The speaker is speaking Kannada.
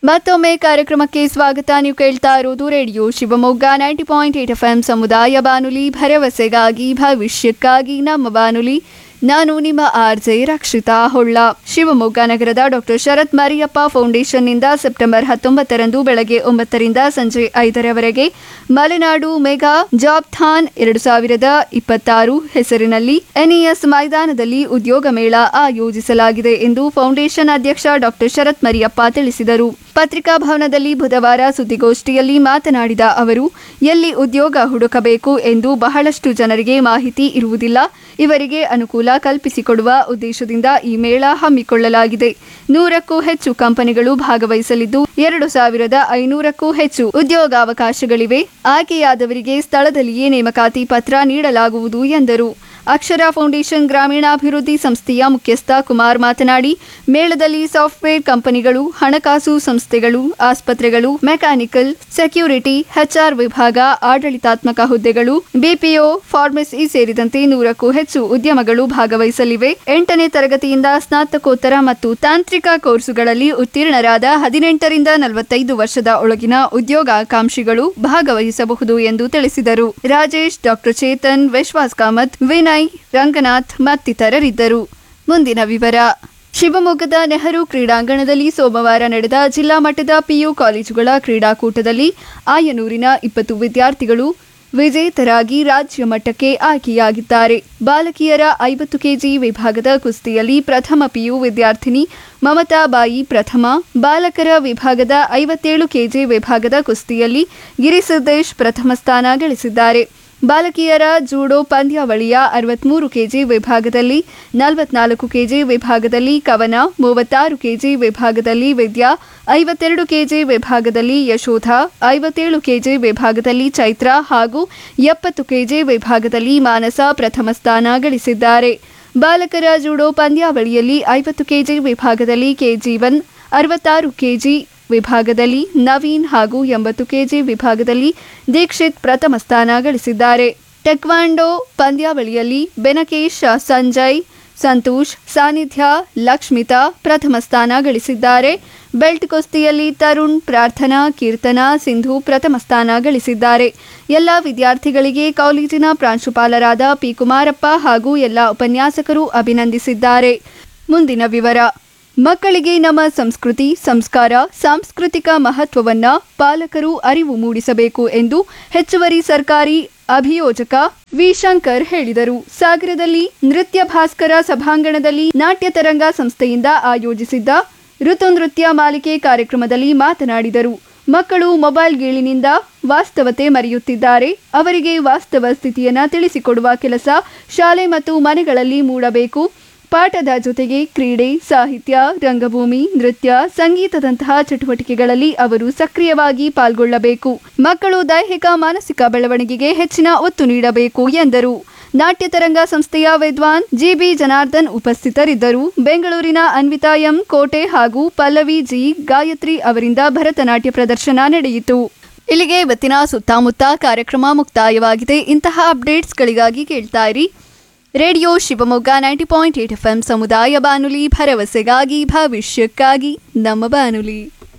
ಮತ್ತೊಮ್ಮೆ ಕಾರ್ಯಕ್ರಮಕ್ಕೆ ಸ್ವಾಗತ ನೀವು ಕೇಳ್ತಾ ಇರೋದು radio Shivamogga ninety point eight F M ಸಮುದಾಯ ಬಾನುಲಿ ಭರವಸೆಗಾಗಿ ಭವಿಷ್ಯಕ್ಕಾಗಿ ನಮ್ಮ ಬಾನುಲಿ ನಾನು ನಿಮ್ಮ ಆರ್ ಜೆ ರಕ್ಷಿತಾ ಹೊಳ್ಳ ಶಿವಮೊಗ್ಗ ನಗರದ ಡಾಕ್ಟರ್ ಶರತ್ ಮರಿಯಪ್ಪ ಫೌಂಡೇಶನ್ನಿಂದ ಸೆಪ್ಟೆಂಬರ್ ಹತ್ತೊಂಬತ್ತರಂದು ಬೆಳಗ್ಗೆ ಒಂಬತ್ತರಿಂದ ಸಂಜೆ ಐದರವರೆಗೆ ಮಲೆನಾಡು ಮೆಗಾ ಜಾಬ್ ಥಾನ್ ಎರಡು ಸಾವಿರದ ಇಪ್ಪತ್ತಾರು ಹೆಸರಿನಲ್ಲಿ ಎನ್ಇಎಸ್ ಮೈದಾನದಲ್ಲಿ ಉದ್ಯೋಗ ಮೇಳ ಆಯೋಜಿಸಲಾಗಿದೆ ಎಂದು ಫೌಂಡೇಶನ್ ಅಧ್ಯಕ್ಷ ಡಾಕ್ಟರ್ ಶರತ್ ಮರಿಯಪ್ಪ ತಿಳಿಸಿದರು ಪತ್ರಿಕಾ ಭವನದಲ್ಲಿ ಬುಧವಾರ ಸುದ್ದಿಗೋಷ್ಠಿಯಲ್ಲಿ ಮಾತನಾಡಿದ ಅವರು ಎಲ್ಲಿ ಉದ್ಯೋಗ ಹುಡುಕಬೇಕು ಎಂದು ಬಹಳಷ್ಟು ಜನರಿಗೆ ಮಾಹಿತಿ ಇರುವುದಿಲ್ಲ ಇವರಿಗೆ ಅನುಕೂಲ ಕಲ್ಪಿಸಿಕೊಡುವ ಉದ್ದೇಶದಿಂದ ಈ ಮೇಳ ಹಮ್ಮಿಕೊಳ್ಳಲಾಗಿದೆ ನೂರಕ್ಕೂ ಹೆಚ್ಚು ಕಂಪನಿಗಳು ಭಾಗವಹಿಸಲಿದ್ದು ಎರಡು ಸಾವಿರದ ಐನೂರಕ್ಕೂ ಹೆಚ್ಚು ಉದ್ಯೋಗಾವಕಾಶಗಳಿವೆ ಆಯ್ಕೆಯಾದವರಿಗೆ ಸ್ಥಳದಲ್ಲಿಯೇ ನೇಮಕಾತಿ ಪತ್ರ ನೀಡಲಾಗುವುದು ಎಂದರು ಅಕ್ಷರ ಫೌಂಡೇಶನ್ ಗ್ರಾಮೀಣಾಭಿವೃದ್ಧಿ ಸಂಸ್ಥೆಯ ಮುಖ್ಯಸ್ಥ ಕುಮಾರ್ ಮಾತನಾಡಿ ಮೇಳದಲ್ಲಿ ಸಾಫ್ಟ್ವೇರ್ ಕಂಪನಿಗಳು ಹಣಕಾಸು ಸಂಸ್ಥೆಗಳು ಆಸ್ಪತ್ರೆಗಳು ಮೆಕ್ಯಾನಿಕಲ್ ಸೆಕ್ಯೂರಿಟಿ ಎಚ್ಆರ್ ವಿಭಾಗ ಆಡಳಿತಾತ್ಮಕ ಹುದ್ದೆಗಳು ಬಿಪಿಒ ಫಾರ್ಮಸಿ ಸೇರಿದಂತೆ ನೂರಕ್ಕೂ ಹೆಚ್ಚು ಉದ್ಯಮಗಳು ಭಾಗವಹಿಸಲಿವೆ ಎಂಟನೇ ತರಗತಿಯಿಂದ ಸ್ನಾತಕೋತ್ತರ ಮತ್ತು ತಾಂತ್ರಿಕ ಕೋರ್ಸುಗಳಲ್ಲಿ ಉತ್ತೀರ್ಣರಾದ ಹದಿನೆಂಟರಿಂದ ನಲವತ್ತೈದು ವರ್ಷದ ಒಳಗಿನ ಉದ್ಯೋಗಾಕಾಂಕ್ಷಿಗಳು ಭಾಗವಹಿಸಬಹುದು ಎಂದು ತಿಳಿಸಿದರು ರಾಜೇಶ್ ಡಾಕ್ಟರ್ ಚೇತನ್ ವಿಶ್ವಾಸ್ ಕಾಮತ್ ವಿನಯ್ ರಂಗನಾಥ್ ಮತ್ತಿತರರಿದ್ದರು ಮುಂದಿನ ವಿವರ ಶಿವಮೊಗ್ಗದ ನೆಹರು ಕ್ರೀಡಾಂಗಣದಲ್ಲಿ ಸೋಮವಾರ ನಡೆದ ಜಿಲ್ಲಾ ಮಟ್ಟದ ಪಿಯು ಕಾಲೇಜುಗಳ ಕ್ರೀಡಾಕೂಟದಲ್ಲಿ ಆಯನೂರಿನ ಇಪ್ಪತ್ತು ವಿದ್ಯಾರ್ಥಿಗಳು ವಿಜೇತರಾಗಿ ರಾಜ್ಯ ಮಟ್ಟಕ್ಕೆ ಆಯ್ಕೆಯಾಗಿದ್ದಾರೆ ಬಾಲಕಿಯರ ಐವತ್ತು ಕೆಜಿ ವಿಭಾಗದ ಕುಸ್ತಿಯಲ್ಲಿ ಪ್ರಥಮ ಪಿಯು ವಿದ್ಯಾರ್ಥಿನಿ ಮಮತಾ ಬಾಯಿ ಪ್ರಥಮ ಬಾಲಕರ ವಿಭಾಗದ ಐವತ್ತೇಳು ಕೆಜಿ ವಿಭಾಗದ ಕುಸ್ತಿಯಲ್ಲಿ ಗಿರಿಸಿದ್ದೇಶ್ ಪ್ರಥಮ ಸ್ಥಾನ ಗಳಿಸಿದ್ದಾರೆ ಬಾಲಕಿಯರ ಜೂಡೋ ಪಂದ್ಯಾವಳಿಯ ಅರವತ್ಮೂರು ಕೆಜಿ ವಿಭಾಗದಲ್ಲಿ ನಲವತ್ನಾಲ್ಕು ಕೆಜಿ ವಿಭಾಗದಲ್ಲಿ ಕವನ ಮೂವತ್ತಾರು ಕೆಜಿ ವಿಭಾಗದಲ್ಲಿ ವಿದ್ಯಾ ಐವತ್ತೆರಡು ಕೆಜಿ ವಿಭಾಗದಲ್ಲಿ ಯಶೋಧ ಐವತ್ತೇಳು ಕೆಜಿ ವಿಭಾಗದಲ್ಲಿ ಚೈತ್ರ ಹಾಗೂ ಎಪ್ಪತ್ತು ಕೆಜಿ ವಿಭಾಗದಲ್ಲಿ ಮಾನಸ ಪ್ರಥಮ ಸ್ಥಾನ ಗಳಿಸಿದ್ದಾರೆ ಬಾಲಕರ ಜೂಡೋ ಪಂದ್ಯಾವಳಿಯಲ್ಲಿ ಐವತ್ತು ಕೆಜಿ ವಿಭಾಗದಲ್ಲಿ ಕೆ ಜೀವನ್ ಅರವತ್ತಾರು ಕೆಜಿ ವಿಭಾಗದಲ್ಲಿ ನವೀನ್ ಹಾಗೂ ಎಂಬತ್ತು ಕೆಜಿ ವಿಭಾಗದಲ್ಲಿ ದೀಕ್ಷಿತ್ ಪ್ರಥಮ ಸ್ಥಾನ ಗಳಿಸಿದ್ದಾರೆ ಟೆಕ್ವಾಂಡೋ ಪಂದ್ಯಾವಳಿಯಲ್ಲಿ ಬೆನಕೇಶ್ ಸಂಜಯ್ ಸಂತೋಷ್ ಸಾನ್ನಿಧ್ಯ ಲಕ್ಷ್ಮಿತಾ ಪ್ರಥಮ ಸ್ಥಾನ ಗಳಿಸಿದ್ದಾರೆ ಬೆಲ್ಟ್ ಕುಸ್ತಿಯಲ್ಲಿ ತರುಣ್ ಪ್ರಾರ್ಥನಾ ಕೀರ್ತನ ಸಿಂಧು ಪ್ರಥಮ ಸ್ಥಾನ ಗಳಿಸಿದ್ದಾರೆ ಎಲ್ಲ ವಿದ್ಯಾರ್ಥಿಗಳಿಗೆ ಕಾಲೇಜಿನ ಪ್ರಾಂಶುಪಾಲರಾದ ಪಿ ಕುಮಾರಪ್ಪ ಹಾಗೂ ಎಲ್ಲ ಉಪನ್ಯಾಸಕರು ಅಭಿನಂದಿಸಿದ್ದಾರೆ ಮುಂದಿನ ವಿವರ ಮಕ್ಕಳಿಗೆ ನಮ್ಮ ಸಂಸ್ಕೃತಿ ಸಂಸ್ಕಾರ ಸಾಂಸ್ಕೃತಿಕ ಮಹತ್ವವನ್ನ ಪಾಲಕರು ಅರಿವು ಮೂಡಿಸಬೇಕು ಎಂದು ಹೆಚ್ಚುವರಿ ಸರ್ಕಾರಿ ಅಭಿಯೋಜಕ ವಿ ಶಂಕರ್ ಹೇಳಿದರು ಸಾಗರದಲ್ಲಿ ನೃತ್ಯ ಭಾಸ್ಕರ ಸಭಾಂಗಣದಲ್ಲಿ ನಾಟ್ಯ ತರಂಗ ಸಂಸ್ಥೆಯಿಂದ ಆಯೋಜಿಸಿದ್ದ ಋತು ನೃತ್ಯ ಮಾಲಿಕೆ ಕಾರ್ಯಕ್ರಮದಲ್ಲಿ ಮಾತನಾಡಿದರು ಮಕ್ಕಳು ಮೊಬೈಲ್ ಗೀಳಿನಿಂದ ವಾಸ್ತವತೆ ಮರೆಯುತ್ತಿದ್ದಾರೆ ಅವರಿಗೆ ವಾಸ್ತವ ಸ್ಥಿತಿಯನ್ನ ತಿಳಿಸಿಕೊಡುವ ಕೆಲಸ ಶಾಲೆ ಮತ್ತು ಮನೆಗಳಲ್ಲಿ ಮೂಡಬೇಕು ಪಾಠದ ಜೊತೆಗೆ ಕ್ರೀಡೆ ಸಾಹಿತ್ಯ ರಂಗಭೂಮಿ ನೃತ್ಯ ಸಂಗೀತದಂತಹ ಚಟುವಟಿಕೆಗಳಲ್ಲಿ ಅವರು ಸಕ್ರಿಯವಾಗಿ ಪಾಲ್ಗೊಳ್ಳಬೇಕು ಮಕ್ಕಳು ದೈಹಿಕ ಮಾನಸಿಕ ಬೆಳವಣಿಗೆಗೆ ಹೆಚ್ಚಿನ ಒತ್ತು ನೀಡಬೇಕು ಎಂದರು ನಾಟ್ಯ ತರಂಗ ಸಂಸ್ಥೆಯ ವಿದ್ವಾನ್ ಜಿಬಿ ಜನಾರ್ದನ್ ಉಪಸ್ಥಿತರಿದ್ದರು ಬೆಂಗಳೂರಿನ ಅನ್ವಿತಾ ಎಂ ಕೋಟೆ ಹಾಗೂ ಪಲ್ಲವಿ ಜಿ ಗಾಯತ್ರಿ ಅವರಿಂದ ಭರತನಾಟ್ಯ ಪ್ರದರ್ಶನ ನಡೆಯಿತು ಇಲ್ಲಿಗೆ ಇವತ್ತಿನ ಸುತ್ತಮುತ್ತ ಕಾರ್ಯಕ್ರಮ ಮುಕ್ತಾಯವಾಗಿದೆ ಇಂತಹ ಅಪ್ಡೇಟ್ಸ್ಗಳಿಗಾಗಿ ಕೇಳ್ತಾ ಇರಿ radio Shivamogga ninety point eight F M ಸಮುದಾಯ ಬಾನುಲಿ ಭರವಸೆಗಾಗಿ ಭವಿಷ್ಯಕ್ಕಾಗಿ ನಮ್ಮ ಬಾನುಲಿ